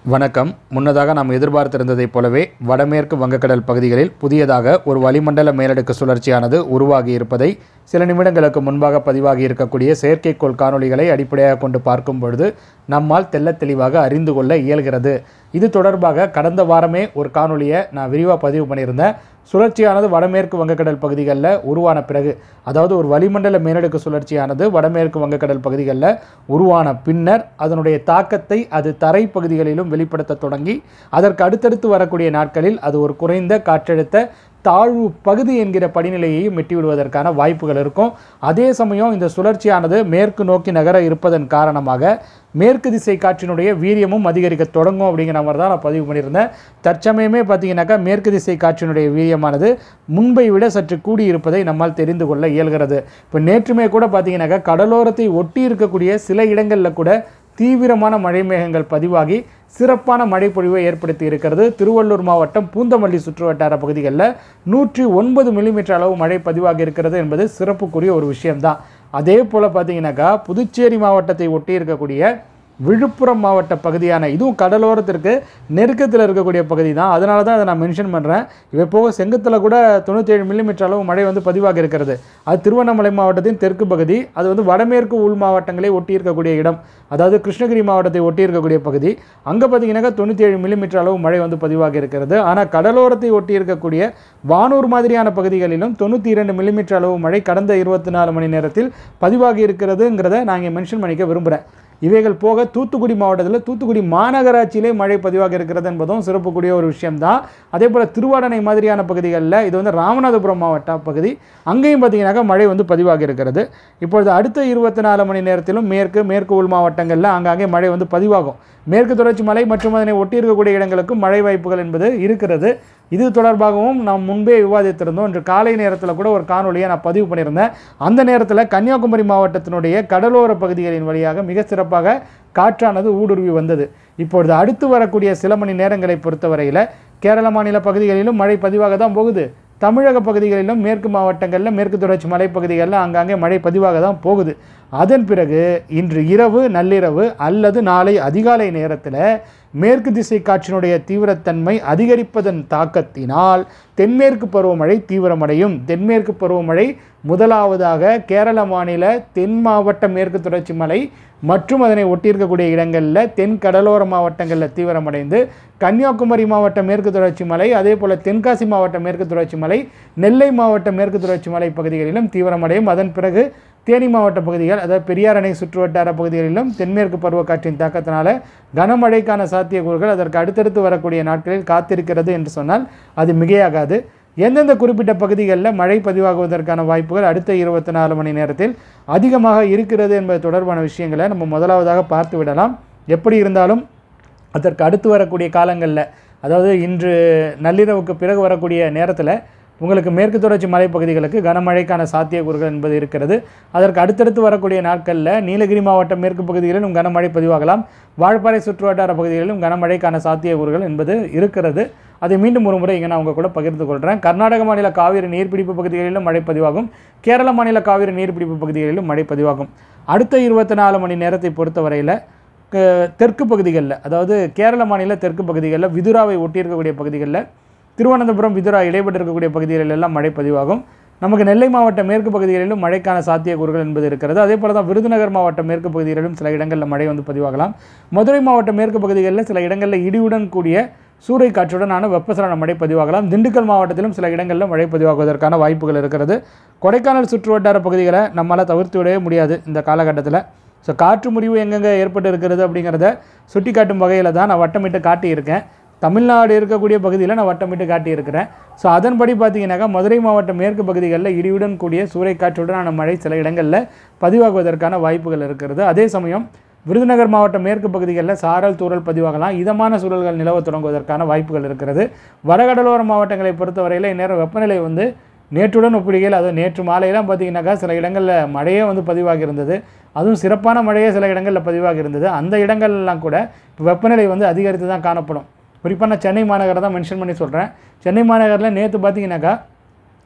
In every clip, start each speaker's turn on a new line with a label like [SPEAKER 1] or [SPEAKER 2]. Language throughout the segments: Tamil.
[SPEAKER 1] வணக்கம் முன்னதாக நாம் எதிர்பார்த்திருந்ததைப் போலவே வடமேற்கு வங்கக்கடல் பகுதிகளில் புதியதாக ஒரு வளிமண்டல மேலடுக்கு சுழற்சியானது உருவாகி இருப்பதை சில நிமிடங்களுக்கு முன்பாக பதிவாகி இருக்கக்கூடிய செயற்கைக்கோள் காணொளிகளை அடிப்படையாக கொண்டு பார்க்கும் பொழுது நம்மால் தெள்ளத் தெளிவாக அறிந்து கொள்ள இயல்கிறது இது தொடர்பாக கடந்த வாரமே ஒரு காணொளியை நான் விரிவாக பதிவு பண்ணியிருந்தேன் சுழற்சியானது வடமேற்கு வங்கக்கடல் பகுதிகளில் உருவான பிறகு அதாவது ஒரு வளிமண்டல மேலடுக்கு சுழற்சியானது வடமேற்கு வங்கக்கடல் பகுதிகளில் உருவான பின்னர் அதனுடைய தாக்கத்தை அது தரை பகுதிகளிலும் வெளிப்படுத்த தொடங்கி அதற்கு அடுத்தடுத்து வரக்கூடிய நாட்களில் அது ஒரு குறைந்த காற்றழுத்த தாழ்வு பகுதி என்கிற படிநிலையையும் எட்டி விடுவதற்கான வாய்ப்புகள் இருக்கும் அதே சமயம் இந்த சுழற்சியானது மேற்கு நோக்கி நகர இருப்பதன் காரணமாக மேற்கு திசை காற்றினுடைய வீரியமும் அதிகரிக்க தொடங்கும் அப்படிங்கிற மாதிரி தான் நான் பதிவு பண்ணியிருந்தேன் தற்சமயமே பார்த்தீங்கன்னாக்கா மேற்கு திசை காற்றினுடைய வீரியமானது முன்பை விட சற்று கூடி இருப்பதை நம்மால் தெரிந்து கொள்ள இயல்கிறது இப்போ நேற்றுமே கூட பார்த்தீங்கன்னாக்கா கடலோரத்தை ஒட்டி இருக்கக்கூடிய சில இடங்களில் கூட தீவிரமான மழை மேகங்கள் பதிவாகி சிறப்பான மழைப்பொழிவை ஏற்படுத்தி இருக்கிறது திருவள்ளூர் மாவட்டம் பூந்தமல்லி சுற்றுவட்டார பகுதிகளில் நூற்றி ஒன்பது மில்லிமீட்டர் அளவு மழை பதிவாகி இருக்கிறது என்பது சிறப்புக்குரிய ஒரு விஷயம்தான் அதே போல் பார்த்தீங்கன்னாக்கா புதுச்சேரி மாவட்டத்தை ஒட்டி இருக்கக்கூடிய விழுப்புரம் மாவட்ட பகுதியான இதுவும் கடலோரத்திற்கு நெருக்கத்தில் இருக்கக்கூடிய பகுதி தான் அதனால தான் அதை நான் மென்ஷன் பண்ணுறேன் இவை போக செங்கத்தில் கூட தொண்ணூற்றேழு மில்லிமீட்டர் அளவு மழை வந்து பதிவாக இருக்கிறது அது திருவண்ணாமலை மாவட்டத்தின் தெற்கு பகுதி அது வந்து வடமேற்கு உள் மாவட்டங்களை ஒட்டி இருக்கக்கூடிய இடம் அதாவது கிருஷ்ணகிரி மாவட்டத்தை ஒட்டி இருக்கக்கூடிய பகுதி அங்கே பார்த்தீங்கன்னாக்கா தொண்ணூற்றி ஏழு மில்லிமீட்டர் அளவு மழை வந்து பதிவாகி இருக்கிறது ஆனால் கடலோரத்தை ஒட்டி இருக்கக்கூடிய வானூர் மாதிரியான பகுதிகளிலும் தொண்ணூற்றி இரண்டு மில்லிமீட்டர் அளவு மழை கடந்த இருபத்தி நாலு மணி நேரத்தில் பதிவாகி இருக்கிறதுங்கிறத நான் இங்கே மென்ஷன் பண்ணிக்க விரும்புகிறேன் இவைகள் போக தூத்துக்குடி மாவட்டத்தில் தூத்துக்குடி மாநகராட்சியிலே மழை பதிவாக இருக்கிறது என்பதும் சிறப்புக்குரிய ஒரு விஷயம்தான் அதே போல் திருவாடனை மாதிரியான பகுதிகளில் இது வந்து ராமநாதபுரம் மாவட்ட பகுதி அங்கேயும் பார்த்தீங்கன்னாக்கா மழை வந்து பதிவாகி இருக்கிறது இப்பொழுது அடுத்த இருபத்தி நாலு மணி நேரத்திலும் மேற்கு மேற்கு உள் மாவட்டங்களில் ஆங்காங்கே மழை வந்து பதிவாகும் மேற்கு தொடர்ச்சி மலை மற்றும் அதனை ஒட்டி இருக்கக்கூடிய இடங்களுக்கும் மழை வாய்ப்புகள் என்பது இருக்கிறது இது தொடர்பாகவும் நாம் முன்பே விவாதித்திருந்தோம் இன்று காலை நேரத்தில் கூட ஒரு காணொலியை நான் பதிவு பண்ணியிருந்தேன் அந்த நேரத்தில் கன்னியாகுமரி மாவட்டத்தினுடைய கடலோர பகுதிகளின் வழியாக மிக சிறப்பாக காற்றானது ஊடுருவி வந்தது இப்பொழுது அடுத்து வரக்கூடிய சில மணி நேரங்களை பொறுத்தவரையில் கேரள மாநில பகுதிகளிலும் மழை பதிவாக தான் போகுது தமிழக பகுதிகளிலும் மேற்கு மாவட்டங்களில் மேற்கு தொடர்ச்சி மலைப்பகுதிகளில் ஆங்காங்கே மழை பதிவாக தான் போகுது அதன் பிறகு இன்று இரவு நள்ளிரவு அல்லது நாளை அதிகாலை நேரத்தில் மேற்கு திசை காற்றினுடைய தீவிரத்தன்மை அதிகரிப்பதன் தாக்கத்தினால் தென்மேற்கு பருவமழை தீவிரமடையும் தென்மேற்கு பருவமழை முதலாவதாக கேரள மாநில தென் மாவட்ட மேற்கு தொடர்ச்சி மலை மற்றும் அதனை ஒட்டியிருக்கக்கூடிய இடங்களில் தென் கடலோர மாவட்டங்களில் தீவிரமடைந்து கன்னியாகுமரி மாவட்ட மேற்கு தொடர்ச்சி மலை அதே போல் தென்காசி மாவட்ட மேற்கு தொடர்ச்சி மலை நெல்லை மாவட்ட மேற்கு தொடர்ச்சி மலை பகுதிகளிலும் தீவிரமடையும் அதன் பிறகு தேனி மாவட்ட பகுதிகள் அதாவது பெரியார் அணை சுற்றுவட்டார பகுதிகளிலும் தென்மேற்கு பருவக்காற்றின் தாக்கத்தினால கனமழைக்கான சாத்தியக்கூறுகள் அதற்கு அடுத்தடுத்து வரக்கூடிய நாட்களில் காத்திருக்கிறது என்று சொன்னால் அது மிகையாகாது எந்தெந்த குறிப்பிட்ட பகுதிகளில் மழை பதிவாகுவதற்கான வாய்ப்புகள் அடுத்த இருபத்தி நாலு மணி நேரத்தில் அதிகமாக இருக்கிறது என்பது தொடர்பான விஷயங்களை நம்ம முதலாவதாக பார்த்து விடலாம் எப்படி இருந்தாலும் அதற்கு அடுத்து வரக்கூடிய காலங்களில் அதாவது இன்று நள்ளிரவுக்கு பிறகு வரக்கூடிய நேரத்தில் உங்களுக்கு மேற்கு தொடர்ச்சி மலைப்பகுதிகளுக்கு கனமழைக்கான சாத்தியக்கூறுகள் என்பது இருக்கிறது அதற்கு அடுத்தடுத்து வரக்கூடிய நாட்களில் நீலகிரி மாவட்டம் மேற்கு பகுதிகளிலும் கனமழை பதிவாகலாம் வாழப்பாறை சுற்றுவட்டார பகுதிகளிலும் கனமழைக்கான சாத்தியக்கூறுகள் என்பது இருக்கிறது அதை மீண்டும் ஒரு முறை இங்கே நான் உங்கள் கூட பகிர்ந்து கொள்கிறேன் கர்நாடக மாநில காவிரி நீர்பிடிப்பு பகுதிகளிலும் மழை பதிவாகும் கேரள மாநில காவிரி நீர்பிடிப்பு பகுதிகளிலும் மழை பதிவாகும் அடுத்த இருபத்தி நாலு மணி நேரத்தை பொறுத்தவரையில் க- தெற்கு பகுதிகளில் அதாவது கேரள மாநில தெற்கு பகுதிகளில் விதுராவை ஒட்டியிருக்கக்கூடிய பகுதிகளில் திருவனந்தபுரம் விதுரா இடைப்பட்டு இருக்கக்கூடிய பகுதிகளில் எல்லாம் மழை பதிவாகும் நமக்கு நெல்லை மாவட்ட மேற்கு பகுதிகளிலும் மழைக்கான சாத்தியக்கூறுகள் என்பது இருக்கிறது அதே போல தான் விருதுநகர் மாவட்ட மேற்கு பகுதிகளிலும் சில இடங்களில் மழை வந்து பதிவாகலாம் மதுரை மாவட்ட மேற்கு பகுதிகளில் சில இடங்களில் இடியுடன் கூடிய சூறை காற்றுடனான வெப்பசலன மழை பதிவாகலாம் திண்டுக்கல் மாவட்டத்திலும் சில இடங்களில் மழை பதிவாகுவதற்கான வாய்ப்புகள் இருக்கிறது கொடைக்கானல் சுற்றுவட்டார பகுதிகளை நம்மளால் தவிர்த்து விடவே முடியாது இந்த காலகட்டத்தில் ஸோ காற்று முறிவு எங்கெங்கே ஏற்பட்டு இருக்கிறது அப்படிங்கிறத சுட்டி காட்டும் வகையில் தான் நான் வட்டமிட்டு காட்டியிருக்கேன் தமிழ்நாடு இருக்கக்கூடிய பகுதியில் நான் வட்டமிட்டு காட்டியிருக்கிறேன் ஸோ அதன்படி பார்த்தீங்கன்னாக்கா மதுரை மாவட்ட மேற்கு பகுதிகளில் இடியுடன் கூடிய சூறைக்காற்றுடனான மழை சில இடங்களில் பதிவாகுவதற்கான வாய்ப்புகள் இருக்கிறது அதே சமயம் விருதுநகர் மாவட்ட மேற்கு பகுதிகளில் சாரல் தூறல் பதிவாகலாம் இதமான சூழல்கள் நிலவ தொடங்குவதற்கான வாய்ப்புகள் இருக்கிறது வடகடலோர மாவட்டங்களை பொறுத்தவரையில் இந்நேரம் வெப்பநிலை வந்து நேற்றுடன் ஒப்பிடுகையில் அது நேற்று மாலையெல்லாம் பார்த்தீங்கன்னாக்கா சில இடங்களில் மழையே வந்து பதிவாகி இருந்தது அதுவும் சிறப்பான மழையே சில இடங்களில் பதிவாகி இருந்தது அந்த இடங்கள்லாம் கூட இப்போ வெப்பநிலை வந்து அதிகரித்து தான் காணப்படும் குறிப்பாக நான் சென்னை மாநகரை தான் மென்ஷன் பண்ணி சொல்கிறேன் சென்னை மாநகரில் நேற்று பார்த்தீங்கன்னாக்கா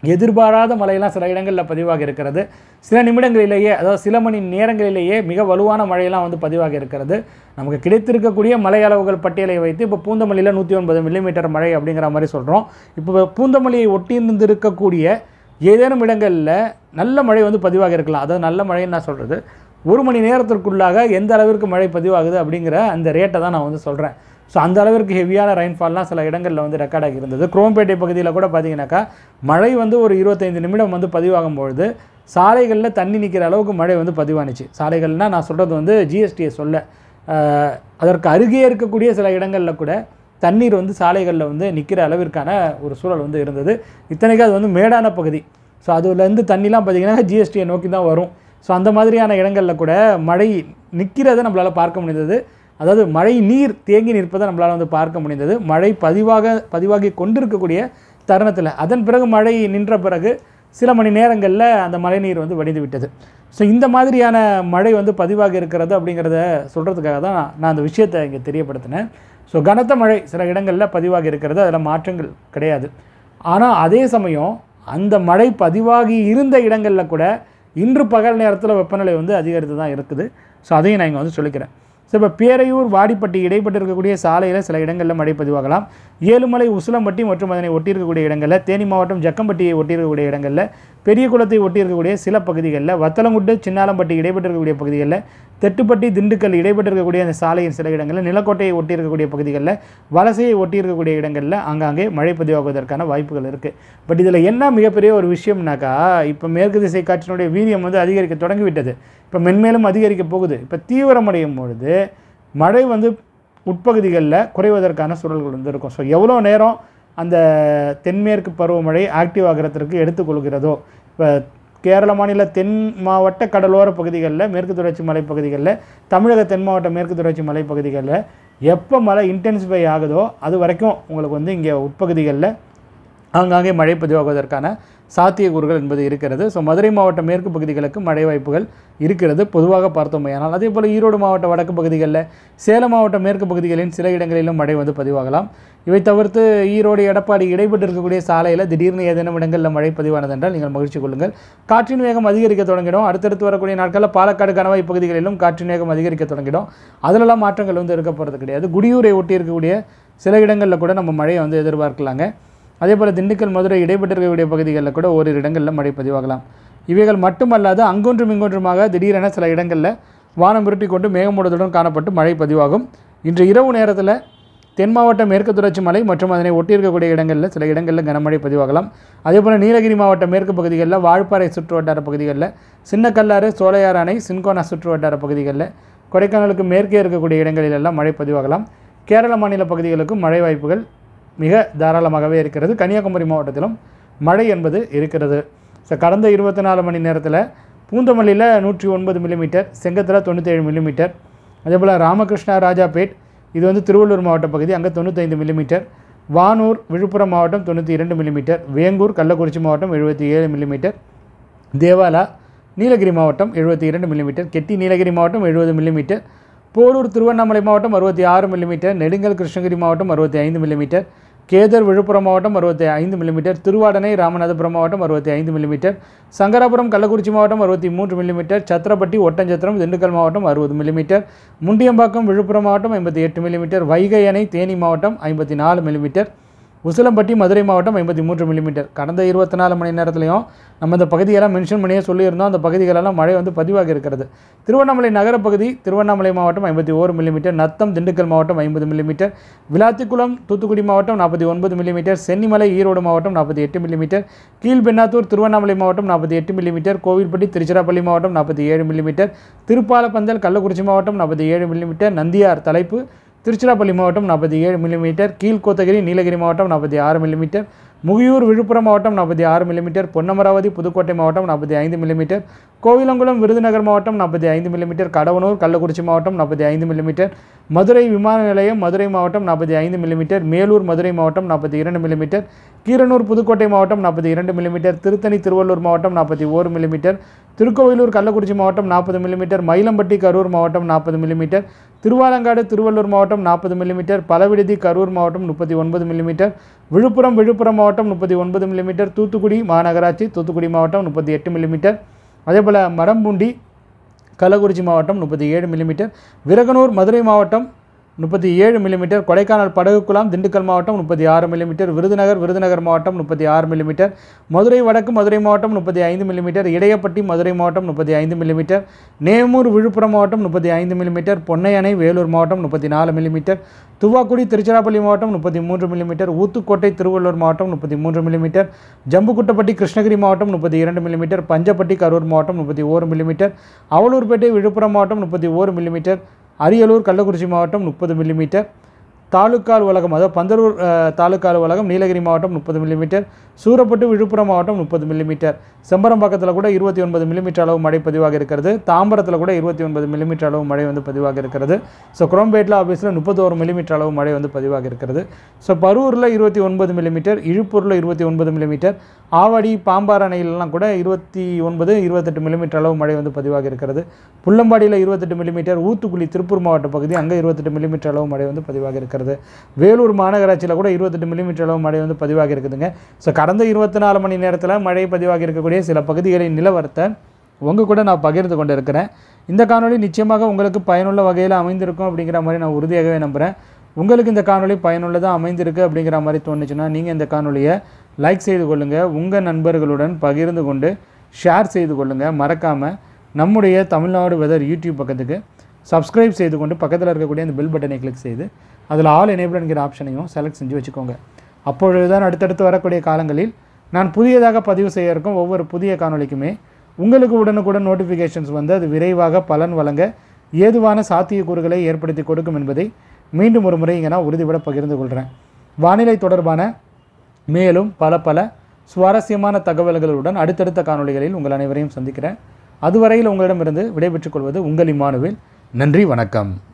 [SPEAKER 1] எதிர்பாராத மழையெல்லாம் சில இடங்களில் பதிவாகி இருக்கிறது சில நிமிடங்களிலேயே அதாவது சில மணி நேரங்களிலேயே மிக வலுவான மழையெல்லாம் வந்து பதிவாகி இருக்கிறது நமக்கு கிடைத்திருக்கக்கூடிய மழை அளவுகள் பட்டியலை வைத்து இப்போ பூந்தமல்லியில் நூற்றி ஒன்பது மில்லிமீட்டர் மழை அப்படிங்கிற மாதிரி சொல்கிறோம் இப்போ பூந்தமல்லியை ஒட்டியிருந்திருக்கக்கூடிய ஏதேனும் இடங்களில் நல்ல மழை வந்து பதிவாகி இருக்கலாம் அதாவது நல்ல மழைன்னு நான் சொல்கிறது ஒரு மணி நேரத்திற்குள்ளாக எந்த அளவிற்கு மழை பதிவாகுது அப்படிங்கிற அந்த ரேட்டை தான் நான் வந்து சொல்கிறேன் ஸோ அந்த அளவிற்கு ஹெவியான ரெயின்ஃபால்லாம் சில இடங்களில் வந்து ரெக்கார்ட் ஆகி இருந்தது குரோம்பேட்டை பகுதியில் கூட பார்த்தீங்கன்னாக்கா மழை வந்து ஒரு இருபத்தைந்து நிமிடம் வந்து பதிவாகும் பொழுது சாலைகளில் தண்ணி நிற்கிற அளவுக்கு மழை வந்து பதிவானுச்சு சாலைகள்னால் நான் சொல்கிறது வந்து ஜிஎஸ்டியை சொல்ல அஹ், அதற்கு அருகே இருக்கக்கூடிய சில இடங்களில் கூட தண்ணீர் வந்து சாலைகளில் வந்து நிற்கிற அளவிற்கான ஒரு சூழல் வந்து இருந்தது இத்தனைக்கும் அது வந்து மேடான பகுதி ஸோ அதுலேருந்து தண்ணிலாம் பார்த்தீங்கன்னா ஜிஎஸ்டியை நோக்கி தான் வரும் ஸோ அந்த மாதிரியான இடங்களில் கூட மழை நிற்கிறத நம்மளால் பார்க்க முடிந்தது அதாவது மழை நீர் தேங்கி நிற்பதை நம்மளால் வந்து பார்க்க முடிந்தது மழை பதிவாக பதிவாகி கொண்டிருக்கக்கூடிய தருணத்தில் அதன் பிறகு மழை நின்ற பிறகு சில மணி நேரங்களில் அந்த மழை நீர் வந்து வடிந்து விட்டது ஸோ இந்த மாதிரியான மழை வந்து பதிவாகி இருக்கிறது அப்படிங்கிறத சொல்கிறதுக்காக தான் நான் நான் அந்த விஷயத்தை இங்கே தெரியப்படுத்தினேன் ஸோ கனத்த மழை சில இடங்களில் பதிவாகி இருக்கிறது அதில் மாற்றங்கள் கிடையாது ஆனால் அதே சமயம் அந்த மழை பதிவாகி இருந்த இடங்களில் கூட இன்று பகல் நேரத்தில் வெப்பநிலை வந்து அதிகரித்து தான் இருக்குது ஸோ அதையும் நான் இங்கே வந்து சொல்லிக்கிறேன் ஸோ இப்போ பேரையூர் வாடிப்பட்டி இடைப்பட்டு இருக்கக்கூடிய சாலையில் சில இடங்களில் மழை பதிவாகலாம் ஏழுமலை உசிலம்பட்டி மற்றும் அதனை ஒட்டியிருக்கக்கூடிய இடங்களில் தேனி மாவட்டம் ஜக்கம்பட்டியை ஒட்டியிருக்கக்கூடிய இடங்களில் பெரிய குளத்தை ஒட்டியிருக்கக்கூடிய சில பகுதிகளில் வத்தலங்குட்டு சின்னாலம்பட்டி இடைப்பட்டு இருக்கக்கூடிய பகுதிகளில் தெட்டுப்பட்டி திண்டுக்கல் இடைப்பட்டு இருக்கக்கூடிய அந்த சாலையின் சில இடங்களில் நிலக்கோட்டையை ஒட்டியிருக்கக்கூடிய பகுதிகளில் வலசையை ஒட்டியிருக்கக்கூடிய இடங்களில் ஆங்காங்கே மழை பதிவாகுவதற்கான வாய்ப்புகள் இருக்குது பட் இதில் என்ன மிகப்பெரிய ஒரு விஷயம்னாக்கா இப்போ மேற்கு திசை காற்றினுடைய வீரியம் வந்து அதிகரிக்க தொடங்கிவிட்டது இப்போ மென்மேலும் அதிகரிக்க போகுது இப்போ தீவிரமடையும் பொழுது மழை வந்து உட்பகுதிகளில் குறைவதற்கான சூழல்கள் வந்து இருக்கும் ஸோ எவ்வளோ நேரம் அந்த தென்மேற்கு பருவமழை ஆக்டிவ் ஆகிறதுக்கு எடுத்துக்கொள்கிறதோ இப்போ கேரள மாநில தென் மாவட்ட கடலோர பகுதிகளில் மேற்கு தொடர்ச்சி மலைப்பகுதிகளில் தமிழக தென் மாவட்ட மேற்கு தொடர்ச்சி மலைப்பகுதிகளில் எப்போ மழை இன்டென்சிஃபை ஆகுதோ அது வரைக்கும் உங்களுக்கு வந்து இங்கே உட்பகுதிகளில் ஆங்காங்கே மழை பதிவாகுவதற்கான சாத்தியக்கூறுகள் என்பது இருக்கிறது ஸோ மதுரை மாவட்ட மேற்கு பகுதிகளுக்கு மழை வாய்ப்புகள் இருக்கிறது பொதுவாக பார்த்தோமேயானால் அதே போல் ஈரோடு மாவட்ட வடக்கு பகுதிகளில் சேலம் மாவட்ட மேற்கு பகுதிகளின் சில இடங்களிலும் மழை வந்து பதிவாகலாம் இவை தவிர்த்து ஈரோடு எடப்பாடி இடைப்பட்டு இருக்கக்கூடிய சாலையில் திடீர்னு ஏதேனும் இடங்களில் மழை பதிவானது என்றால் நீங்கள் மகிழ்ச்சி கொள்ளுங்கள் காற்றின் வேகம் அதிகரிக்க தொடங்கிடும் அடுத்தடுத்து வரக்கூடிய நாட்களில் பாலக்காடு கணவாய் பகுதிகளிலும் காற்றின் வேகம் அதிகரிக்க தொடங்கிடும் அதிலெல்லாம் மாற்றங்கள் வந்து இருக்க போகிறது கிடையாது குடியூரை ஒட்டி இருக்கக்கூடிய சில இடங்களில் கூட நம்ம மழையை வந்து எதிர்பார்க்கலாங்க அதே போல் திண்டுக்கல் மதுரை இடைப்பட்டிருக்கக்கூடிய பகுதிகளில் கூட ஓரிரு இடங்களில் மழை பதிவாகலாம் இவைகள் மட்டுமல்லாது அங்கொன்றும் இங்கொன்றுமாக திடீரென சில இடங்களில் வானம் விருட்டி கொண்டு மேகமூட்டத்துடன் காணப்பட்டு மழை பதிவாகும் இன்று இரவு நேரத்தில் தென் மாவட்ட மேற்கு தொடர்ச்சி மலை மற்றும் அதனை ஒட்டியிருக்கக்கூடிய இடங்களில் சில இடங்களில் கனமழை பதிவாகலாம் அதே போல் நீலகிரி மாவட்ட மேற்கு பகுதிகளில் வால்பாறை சுற்று வட்டார பகுதிகளில் சின்னக்கல்லாறு சோலையார் அணை சின்கோனா சுற்று வட்டார பகுதிகளில் கொடைக்கானலுக்கு மேற்கே இருக்கக்கூடிய இடங்களிலெல்லாம் மழை பதிவாகலாம் கேரள மாநில பகுதிகளுக்கும் மழை வாய்ப்புகள் மிக தாராளமாகவே இருக்கிறது கன்னியாகுமரி மாவட்டத்திலும் மழை என்பது இருக்கிறது ஸோ கடந்த இருபத்தி நாலு மணி நேரத்தில் பூந்தமல்லியில் நூற்றி ஒன்பது மில்லிமீட்டர் செங்கத்தில் தொண்ணூற்றேழு மில்லிமீட்டர் அதே போல் ராமகிருஷ்ணா ராஜாபேட் இது வந்து திருவள்ளூர் மாவட்ட பகுதி அங்கே தொண்ணூத்தைந்து மில்லிமீட்டர் வானூர் விழுப்புரம் மாவட்டம் தொண்ணூற்றி இரண்டு மில்லிமீட்டர் வேங்கூர் கள்ளக்குறிச்சி மாவட்டம் எழுபத்தி ஏழு மில்லிமீட்டர் தேவாலா நீலகிரி மாவட்டம் எழுபத்தி இரண்டு மில்லிமீட்டர் கெட்டி நீலகிரி மாவட்டம் எழுபது மில்லிமீட்டர் போலூர் திருவண்ணாமலை மாவட்டம் அறுபத்தி ஆறு மில்லிமீட்டர் நெடுங்கல் கிருஷ்ணகிரி மாவட்டம் அறுபத்தி ஐந்து மில்லிமீட்டர் கேதர் விழுப்புரம் மாவட்டம் அறுபத்தி ஐந்து மில்லிமீட்டர் திருவாடனை ராமநாதபுரம் மாவட்டம் அறுபத்தி ஐந்து மில்லிமீட்டர் சங்கராபுரம் கள்ளக்குறிச்சி மாவட்டம் அறுபத்தி மூன்று மில்லிமீட்டர் சத்திரப்பட்டி ஒட்டஞ்சத்திரம் திண்டுக்கல் மாவட்டம் அறுபது மில்லிமீட்டர் முண்டியம்பாக்கம் விழுப்புரம் மாவட்டம் ஐம்பத்தி எட்டு மில்லிமீட்டர் வைகை அணை தேனி மாவட்டம் ஐம்பத்தி நாலு மில்லிமீட்டர் உசிலம்பட்டி மதுரை மாவட்டம் ஐம்பத்தி மூன்று மில்லிமீட்டர் கடந்த இருபத்தி நாலு மணி நேரத்துலையும் நம்ம இந்த பகுதியெல்லாம் மென்ஷன் பண்ணியே சொல்லியிருந்தோம் அந்த பகுதிகளெல்லாம் மழை வந்து பதிவாகி இருக்கிறது திருவண்ணாமலை நகரப்பகுதி திருவண்ணாமலை மாவட்டம் ஐம்பத்தி ஓரு மில்லிமீட்டர் நத்தம் திண்டுக்கல் மாவட்டம் ஐம்பது மில்லிமீட்டர் விளாத்திக்குளம் தூத்துக்குடி மாவட்டம் நாற்பத்தி ஒன்பது மில்லிமீட்டர் சென்னிமலை ஈரோடு மாவட்டம் நாற்பத்தி எட்டு மில்லிமீட்டர் கீழ்பெண்ணாத்தூர் திருவண்ணாமலை மாவட்டம் நாற்பத்தி எட்டு மில்லிமீட்டர் கோவில்பட்டி திருச்சிராப்பள்ளி மாவட்டம் நாற்பத்தி ஏழு மில்லிமீட்டர் திருப்பாலப்பந்தல் கள்ளக்குறிச்சி மாவட்டம் நாற்பத்தி ஏழு மில்லிமீட்டர் நந்தியார் தலைப்பு திருச்சிராப்பள்ளி மாவட்டம் நாற்பத்தி ஏழு மில்லிமீட்டர் கீழ்கோத்தகிரி நீலகிரி மாவட்டம் நாற்பத்தி ஆறு மில்லிமீட்டர் முகியூர் விழுப்புரம் மாவட்டம் நாற்பத்தி ஆறு மில்லிமீட்டர் பொன்னமராவதி புதுக்கோட்டை மாவட்டம் நாற்பத்தி ஐந்து மில்லிமீட்டர் கோவிலங்குளம் விருதுநகர் மாவட்டம் நாற்பத்தி ஐந்து மில்லிமீட்டர் கடவனூர் கள்ளக்குறிச்சி மாவட்டம் நாற்பத்தி ஐந்து மில்லிமீட்டர் மதுரை விமான நிலையம் மதுரை மாவட்டம் நாற்பத்தி ஐந்து மில்லிமீட்டர் மேலூர் மதுரை மாவட்டம் நாற்பத்தி இரண்டு மில்லிமீட்டர் கீரனூர் புதுக்கோட்டை மாவட்டம் நாற்பத்தி இரண்டு மில்லிமீட்டர் திருத்தணி திருவள்ளூர் மாவட்டம் நாற்பத்தி ஓரு மில்லிமீட்டர் திருக்கோவிலூர் கள்ளக்குறிச்சி மாவட்டம் நாற்பது மில்லிமீட்டர் மயிலம்பட்டி கரூர் மாவட்டம் நாற்பது மில்லிமீட்டர் திருவாலங்காடு திருவள்ளூர் மாவட்டம் நாற்பது மில்லிமீட்டர் பலவிடுதி கரூர் மாவட்டம் முப்பத்தி ஒன்பது மில்லிமீட்டர் விழுப்புரம் விழுப்புரம் மாவட்டம் முப்பத்தி ஒன்பது மில்லிமீட்டர் தூத்துக்குடி மாநகராட்சி தூத்துக்குடி மாவட்டம் முப்பத்தி எட்டு மில்லிமீட்டர் அதேபோல் மரம்பூண்டி கள்ளக்குறிச்சி மாவட்டம் முப்பத்தி ஏழு மில்லிமீட்டர் விரகனூர் மதுரை மாவட்டம் முப்பத்தி ஏழு மில்லிமீட்டர் கொடைக்கானல் படகுக்குலாம் திண்டுக்கல் மாவட்டம் முப்பத்தி ஆறு மில்லிமீட்டர் விருதுநகர் விருதுநகர் மாவட்டம் முப்பத்தி ஆறு மில்லிமீட்டர் மதுரை வடக்கு மதுரை மாவட்டம் முப்பத்தி ஐந்து மில்லிமீட்டர் இடையப்பட்டி மதுரை மாவட்டம் முப்பத்தி ஐந்து மில்லிமீட்டர் நேமூர் விழுப்புரம் மாவட்டம் முப்பத்தி ஐந்து மில்லிமீட்டர் பொன்னையணை வேலூர் மாவட்டம் முப்பத்தி நாலு மில்லிமீட்டர் துவாக்குடி திருச்சிராப்பள்ளி மாவட்டம் முப்பத்தி மூன்று மில்லிமீட்டர் ஊத்துக்கோட்டை திருவள்ளூர் மாவட்டம் முப்பத்தி மூன்று மில்லிமீட்டர் ஜம்புக்குட்டப்பட்டி கிருஷ்ணகிரி மாவட்டம் முப்பத்தி இரண்டு மில்லிமீட்டர் பஞ்சப்பட்டி கரூர் மாவட்டம் முப்பத்தி ஓரு மில்லிமீட்டர் அவலூர்பேட்டை விழுப்புரம் மாவட்டம் முப்பத்தி ஓரு மில்லிமீட்டர் அரியலூர் கள்ளக்குறிச்சி மாவட்டம் முப்பது மில்லிமீட்டர் தாலுக்கா அலுவலகம் அதாவது பந்தலூர் அஹ், தாலுக்கா அலுவலகம் நீலகிரி மாவட்டம் முப்பது மில்லிமீட்டர் சூரப்பட்டு விழுப்புரம் மாவட்டம் முப்பது மில்லிமீட்டர் செம்பரம்பாக்கத்தில் கூட இருபத்தி ஒன்பது மில்லிமீட்டர் அளவு மழை பதிவாக இருக்கிறது தாம்பரத்தில் கூட இருபத்தி ஒன்பது மில்லிமீட்டர் அளவு மழை வந்து பதிவாக இருக்கிறது ஸோ குரோம்பேட்டில் ஆஃபீஸில் முப்பத்தோரு மில்லிமீட்டர் அளவு மழை வந்து பதிவாக இருக்கிறது ஸோ பரூரில் இருபத்தி ஒன்பது மில்லிமீட்டர் இழுப்பூரில் இருபத்தி ஒன்பது மில்லிமீட்டர் ஆவடி பாம்பார் அணையிலலாம் கூட இருபத்தி ஒன்பது இருபத்தெட்டு மில்லிமீட்டர் அளவு மழை வந்து பதிவாக இருக்கிறது புள்ளம்பாடியில் இருபத்தெட்டு மில்லிமீட்டர் ஊத்துக்குளி திருப்பூர் மாவட்ட பகுதி அங்கே இருபத்தெட்டு மில்லிமீட்டர் அளவு மழை வந்து பதிவாக இருக்கிறது வேலூர் மாநகராட்சியில் கூட இருபத்தெட்டு மில்லிமீட்டர் அளவு மழை வந்து பதிவாக இருக்குதுங்க ஸோ கடந்த இருபத்தி நாலு மணி நேரத்தில் மழை பதிவாக இருக்கக்கூடிய சில பகுதிகளின் நிலவரத்தை உங்கள் கூட நான் பகிர்ந்து கொண்டு இருக்கிறேன் இந்த காணொளி நிச்சயமாக உங்களுக்கு பயனுள்ள வகையில் அமைந்திருக்கும் அப்படிங்கிற மாதிரி நான் உறுதியாகவே நம்புகிறேன் உங்களுக்கு இந்த காணொளி பயனுள்ளதாக அமைந்திருக்கு அப்படிங்கிற மாதிரி தோணுச்சுன்னா நீங்கள் இந்த காணொளியை லைக் செய்து கொள்ளுங்கள் உங்கள் நண்பர்களுடன் பகிர்ந்து கொண்டு ஷேர் செய்து கொள்ளுங்கள் மறக்காமல் நம்முடைய தமிழ்நாடு வெதர் யூடியூப் பக்கத்துக்கு சப்ஸ்கிரைப் செய்து கொண்டு பக்கத்தில் இருக்கக்கூடிய அந்த பெல் பட்டனை கிளிக் செய்து அதில் ஆல் எனேபிள் என்கிற ஆப்ஷனையும் செலக்ட் செஞ்சு வச்சுக்கோங்க அப்பொழுது தான் அடுத்தடுத்து வரக்கூடிய காலங்களில் நான் புதியதாக பதிவு செய்ய இருக்கும் ஒவ்வொரு புதிய காணொளிக்குமே உங்களுக்கு உடனுக்குடன் நோட்டிஃபிகேஷன்ஸ் வந்து அது விரைவாக பலன் வழங்க ஏதுவான சாத்தியக்கூறுகளை ஏற்படுத்தி கொடுக்கும் என்பதை மீண்டும் ஒரு முறை இங்கே நான் உறுதிபட பகிர்ந்து கொள்கிறேன் வானிலை தொடர்பான மேலும் பல பல சுவாரஸ்யமான தகவல்களுடன் அடுத்தடுத்த காணொளிகளில் உங்கள் அனைவரையும் சந்திக்கிறேன் அதுவரையில் உங்களிடமிருந்து விடைபெற்றுக் கொள்வது உங்கள் இமானுவேல் நன்றி வணக்கம்